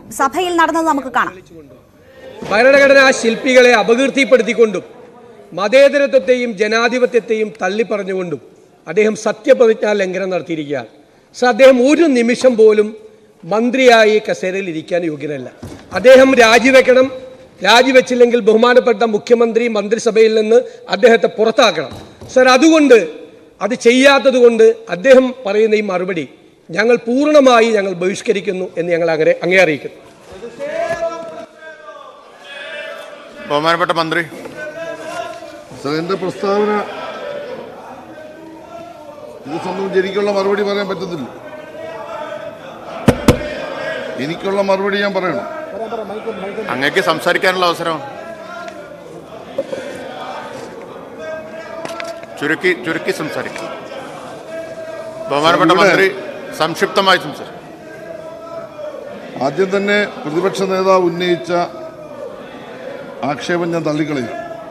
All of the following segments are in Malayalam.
സഭയിൽ നടന്നത് നമുക്ക് കാണാം ഭരണഘടനാ ശില്പികളെ അപകീർത്തിപ്പെടുത്തിക്കൊണ്ടും മതേതരത്വത്തെയും ജനാധിപത്യത്തെയും തള്ളിപ്പറഞ്ഞുകൊണ്ടും അദ്ദേഹം സത്യപ്രതിജ്ഞാ ലംഘനം നടത്തിയിരിക്കുകയാണ് സർ അദ്ദേഹം ഒരു നിമിഷം പോലും മന്ത്രിയായി കസേരയിൽ ഇരിക്കാൻ യോഗ്യനല്ല അദ്ദേഹം രാജിവെക്കണം രാജിവെച്ചില്ലെങ്കിൽ ബഹുമാനപ്പെട്ട മുഖ്യമന്ത്രി മന്ത്രിസഭയിൽ നിന്ന് അദ്ദേഹത്തെ പുറത്താക്കണം സർ അതുകൊണ്ട് അത് ചെയ്യാത്തത് കൊണ്ട് അദ്ദേഹം പറയുന്ന ഈ മറുപടി ഞങ്ങൾ പൂർണ്ണമായി ഞങ്ങൾ ബഹിഷ്കരിക്കുന്നു എന്ന് ഞങ്ങൾ അങ്ങനെ അങ്ങേ അറിയിക്കുന്നു ബഹുമാനപ്പെട്ട മന്ത്രി സാർ എൻ്റെ പ്രസ്താവന ഇത് സംബന്ധിച്ച് എനിക്കുള്ള മറുപടി പറയാൻ പറ്റത്തില്ല എനിക്കുള്ള മറുപടി ഞാൻ പറയണം അങ്ങേക്ക് സംസാരിക്കാനുള്ള അവസരം ചുരുക്കി ചുരുക്കി സംസാരിക്കും ബഹുമാനപ്പെട്ട ഇവിടെ- മന്ത്രി സംക്ഷിപ്തമായി സംസാരിക്കും ആദ്യം തന്നെ പ്രതിപക്ഷ നേതാവ് ഉന്നയിച്ച ആക്ഷേപം ഞാൻ തള്ളിക്കളയും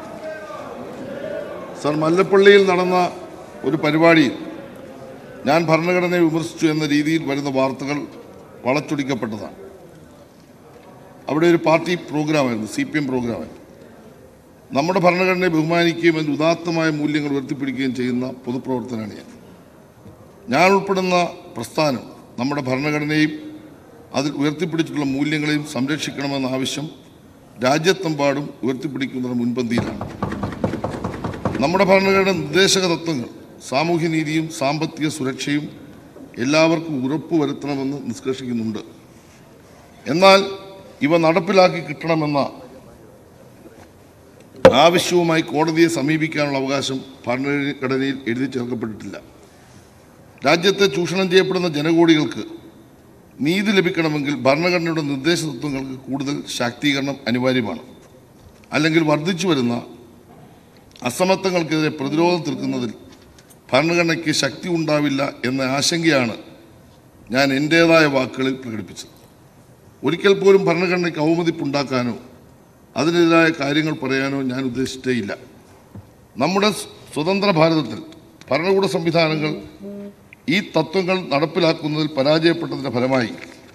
സർ മല്ലപ്പള്ളിയിൽ നടന്ന ഒരു പരിപാടിയിൽ ഞാൻ ഭരണഘടനയെ വിമർശിച്ചു എന്ന രീതിയിൽ വരുന്ന വാർത്തകൾ വളച്ചൊടിക്കപ്പെട്ടതാണ് അവിടെ ഒരു പാർട്ടി പ്രോഗ്രാമായിരുന്നു സി പി എം പ്രോഗ്രാമായിരുന്നു നമ്മുടെ ഭരണഘടനയെ ബഹുമാനിക്കുകയും അതിൻ്റെ ഉദാത്തമായ മൂല്യങ്ങൾ ഉയർത്തിപ്പിടിക്കുകയും ചെയ്യുന്ന പൊതുപ്രവർത്തനമാണ് ഞാൻ ഞാൻ ഉൾപ്പെടുന്ന പ്രസ്ഥാനം നമ്മുടെ ഭരണഘടനയും അതിൽ ഉയർത്തിപ്പിടിച്ചിട്ടുള്ള മൂല്യങ്ങളെയും സംരക്ഷിക്കണമെന്ന ആവശ്യം രാജ്യത്തെമ്പാടും ഉയർത്തിപ്പിടിക്കുന്നതിന് മുൻപന്തിയിലാണ് നമ്മുടെ ഭരണഘടന നിർദ്ദേശക തത്വങ്ങൾ സാമൂഹ്യനീതിയും സാമ്പത്തിക സുരക്ഷയും എല്ലാവർക്കും ഉറപ്പുവരുത്തണമെന്ന് നിഷ്കർഷിക്കുന്നുണ്ട് എന്നാൽ ഇവ നടപ്പിലാക്കി കിട്ടണമെന്ന ആവശ്യവുമായി കോടതിയെ സമീപിക്കാനുള്ള അവകാശം ഭരണഘടനയിൽ എഴുതി ചേർക്കപ്പെട്ടിട്ടില്ല രാജ്യത്തെ ചൂഷണം ചെയ്യപ്പെടുന്ന ജനകോടികൾക്ക് നീതി ലഭിക്കണമെങ്കിൽ ഭരണഘടനയുടെ നിർദ്ദേശ തത്വങ്ങൾക്ക് കൂടുതൽ ശാക്തീകരണം അനിവാര്യമാണ് അല്ലെങ്കിൽ വർദ്ധിച്ചു വരുന്ന അസമത്വങ്ങൾക്കെതിരെ പ്രതിരോധം തീർക്കുന്നതിൽ ഭരണഘടനയ്ക്ക് ശക്തി ഉണ്ടാവില്ല എന്ന ആശങ്കയാണ് ഞാൻ എൻ്റേതായ വാക്കുകളിൽ പ്രകടിപ്പിച്ചത് ഒരിക്കൽ പോലും ഭരണഘടനയ്ക്ക് അവമതിപ്പുണ്ടാക്കാനോ അതിനെതിരായ കാര്യങ്ങൾ പറയാനോ ഞാൻ ഉദ്ദേശിച്ചേയില്ല നമ്മുടെ സ്വതന്ത്ര ഭാരതത്തിൽ ഭരണകൂട സംവിധാനങ്ങൾ ഈ തത്വങ്ങൾ നടപ്പിലാക്കുന്നതിൽ പരാജയപ്പെട്ടതിൻ്റെ ഫലമായി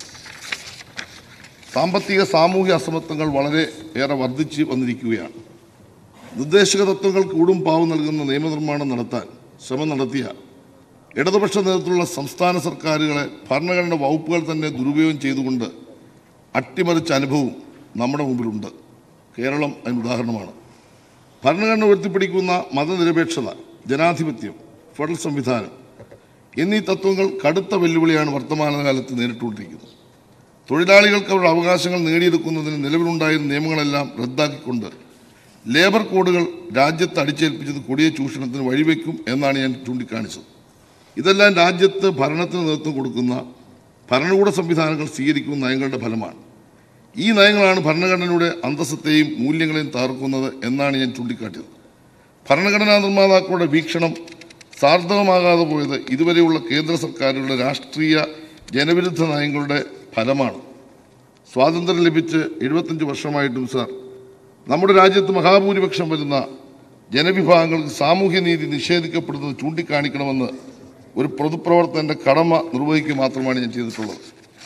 സാമ്പത്തിക സാമൂഹ്യ അസമത്വങ്ങൾ വളരെ ഏറെ വർദ്ധിച്ച് വന്നിരിക്കുകയാണ് നിർദ്ദേശക തത്വങ്ങൾ കൂടും പാവം നൽകുന്ന നിയമനിർമ്മാണം നടത്താൻ ശ്രമം നടത്തിയ ഇടതുപക്ഷ നേതൃത്വത്തിലുള്ള സംസ്ഥാന സർക്കാരുകളെ ഭരണഘടന വകുപ്പുകൾ തന്നെ ദുരുപയോഗം ചെയ്തുകൊണ്ട് അട്ടിമറിച്ച അനുഭവം നമ്മുടെ മുമ്പിലുണ്ട് കേരളം അതിന് ഉദാഹരണമാണ് ഭരണഘടന ഉയർത്തിപ്പിടിക്കുന്ന മതനിരപേക്ഷത ജനാധിപത്യം ഫെഡറൽ സംവിധാനം എന്നീ തത്വങ്ങൾ കടുത്ത വെല്ലുവിളിയാണ് വർത്തമാനകാലത്ത് നേരിട്ടുകൊണ്ടിരിക്കുന്നത് തൊഴിലാളികൾക്ക് അവരുടെ അവകാശങ്ങൾ നേടിയെടുക്കുന്നതിന് നിലവിലുണ്ടായിരുന്ന നിയമങ്ങളെല്ലാം റദ്ദാക്കിക്കൊണ്ട് ലേബർ കോഡുകൾ രാജ്യത്ത് അടിച്ചേൽപ്പിച്ചത് കൊടിയ ചൂഷണത്തിന് വഴിവെക്കും എന്നാണ് ഞാൻ ചൂണ്ടിക്കാണിച്ചത് ഇതെല്ലാം രാജ്യത്ത് ഭരണത്തിന് നേതൃത്വം കൊടുക്കുന്ന ഭരണകൂട സംവിധാനങ്ങൾ സ്വീകരിക്കുന്ന നയങ്ങളുടെ ഫലമാണ് ഈ നയങ്ങളാണ് ഭരണഘടനയുടെ അന്തസ്സത്തെയും മൂല്യങ്ങളെയും തകർക്കുന്നത് എന്നാണ് ഞാൻ ചൂണ്ടിക്കാട്ടിയത് ഭരണഘടനാ നിർമ്മാതാക്കളുടെ വീക്ഷണം സാർത്ഥകമാകാതെ പോയത് ഇതുവരെയുള്ള കേന്ദ്ര സർക്കാരുകളുടെ രാഷ്ട്രീയ ജനവിരുദ്ധ നയങ്ങളുടെ ഫലമാണ് സ്വാതന്ത്ര്യം ലഭിച്ച് എഴുപത്തഞ്ച് വർഷമായിട്ടും സാർ നമ്മുടെ രാജ്യത്ത് മഹാഭൂരിപക്ഷം വരുന്ന ജനവിഭാഗങ്ങൾക്ക് സാമൂഹ്യനീതി നിഷേധിക്കപ്പെടുന്നത് ചൂണ്ടിക്കാണിക്കണമെന്ന് ഒരു പൊതുപ്രവർത്തകൻ്റെ കടമ നിർവഹിക്കുക മാത്രമാണ് ഞാൻ ചെയ്തിട്ടുള്ളത്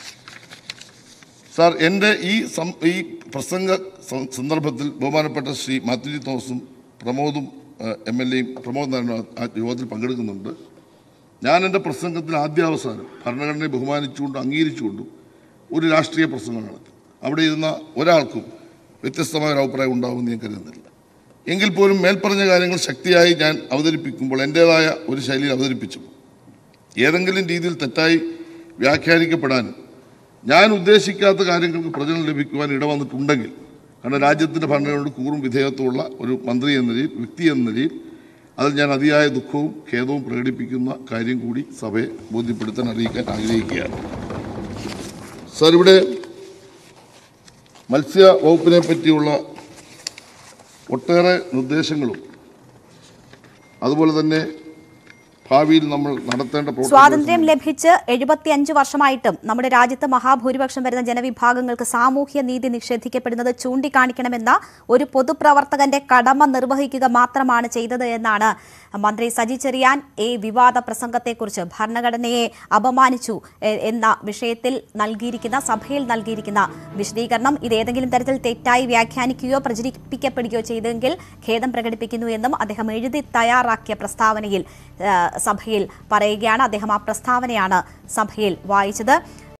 സാർ എൻ്റെ ഈ സം ഈ പ്രസംഗ സ- സന്ദർഭത്തിൽ ബഹുമാനപ്പെട്ട ശ്രീ മാത്യുജി തോമസും പ്രമോദും എം എൽ എയും പ്രമോദ് നാരായണനും ആ യോഗത്തിൽ പങ്കെടുക്കുന്നുണ്ട് ഞാൻ എൻ്റെ പ്രസംഗത്തിൽ ആദ്യാവസാനം ഭരണഘടനയെ ബഹുമാനിച്ചുകൊണ്ടും അംഗീകരിച്ചുകൊണ്ടും ഒരു രാഷ്ട്രീയ പ്രസംഗം നടത്തി അവിടെ ഇരുന്ന ഒരാൾക്കും വ്യത്യസ്തമായ ഒരു അഭിപ്രായം ഉണ്ടാവുമെന്ന് ഞാൻ കരുതുന്നില്ല എങ്കിൽ പോലും മേൽപ്പറഞ്ഞ കാര്യങ്ങൾ ശക്തിയായി ഞാൻ അവതരിപ്പിക്കുമ്പോൾ എൻ്റേതായ ഒരു ശൈലിയിൽ അവതരിപ്പിച്ചു ഏതെങ്കിലും രീതിയിൽ തെറ്റായി വ്യാഖ്യാനിക്കപ്പെടാനും ഞാൻ ഉദ്ദേശിക്കാത്ത കാര്യങ്ങൾക്ക് പ്രചരണം ലഭിക്കുവാൻ ഇടവന്നിട്ടുണ്ടെങ്കിൽ കാരണം രാജ്യത്തിൻ്റെ ഭരണയോട് കൂറും വിധേയത്വമുള്ള ഒരു മന്ത്രി എന്ന നിലയിൽ വ്യക്തി എന്ന നിലയിൽ അതിൽ ഞാൻ അതിയായ ദുഃഖവും ഖേദവും പ്രകടിപ്പിക്കുന്ന കാര്യം കൂടി സഭയെ ബോധ്യപ്പെടുത്താൻ അറിയിക്കാൻ ആഗ്രഹിക്കുകയാണ് സാർ ഇവിടെ മത്സ്യ വകുപ്പിനെ പറ്റിയുള്ള ഒട്ടേറെ നിർദ്ദേശങ്ങളും അതുപോലെ തന്നെ ഭാവിയിൽ നമ്മൾ നടത്തേണ്ട പ്രവർത്തനങ്ങളെ സ്വാതന്ത്ര്യം ലഭിച്ച് എഴുപത്തിയഞ്ച് വർഷമായിട്ടും നമ്മുടെ രാജ്യത്ത് മഹാഭൂരിപക്ഷം വരുന്ന ജനവിഭാഗങ്ങൾക്ക് സാമൂഹ്യ നീതി നിഷേധിക്കപ്പെടുന്നത് ചൂണ്ടിക്കാണിക്കണമെന്ന ഒരു പൊതുപ്രവർത്തകന്റെ കടമ നിർവഹിക്കുക മാത്രമാണ് ചെയ്തത് എന്നാണ് മന്ത്രി സജി ചെറിയാൻ ഈ വിവാദ പ്രസംഗത്തെക്കുറിച്ച് ഭരണഘടനയെ അപമാനിച്ചു എ- എന്ന വിഷയത്തിൽ നൽകിയിരിക്കുന്ന സഭയിൽ നൽകിയിരിക്കുന്ന വിശദീകരണം ഇത് ഏതെങ്കിലും തരത്തിൽ തെറ്റായി വ്യാഖ്യാനിക്കുകയോ പ്രചരിപ്പിക്കപ്പെടുകയോ ചെയ്തെങ്കിൽ ഖേദം പ്രകടിപ്പിക്കുന്നു എന്നും അദ്ദേഹം എഴുതി തയ്യാറാക്കിയ പ്രസ്താവനയിൽ ആ, സഭയിൽ പറയുകയാണ് അദ്ദേഹം ആ പ്രസ്താവനയാണ് സഭയിൽ വായിച്ചത്